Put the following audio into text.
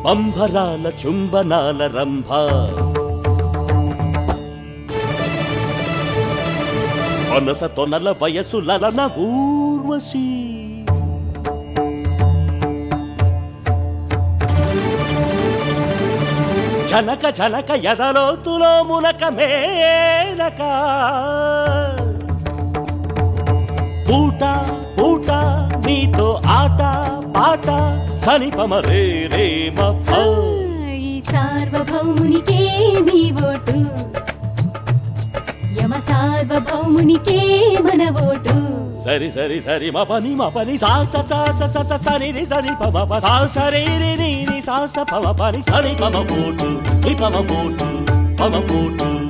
అంబరాల చుంబనాల రంభ మనస తొనల వయసు లలన ఊర్వశి జనక జనక ఎదలోతులో మునక మేనక పూట పూట నీతో ఆట పాట సనిపమ రే రే మఫ ఈ సార్వభౌమునికే మీ ఓటు యమ సార్వభౌమునికే మన ఓటు సరి సరి సరి మ పని మ పని సాస సాస సస సని రి సని పమ ప సాస రి రి రి రి సాస పమ పని సని పమ కోటు ని పమ కోటు పమ కోటు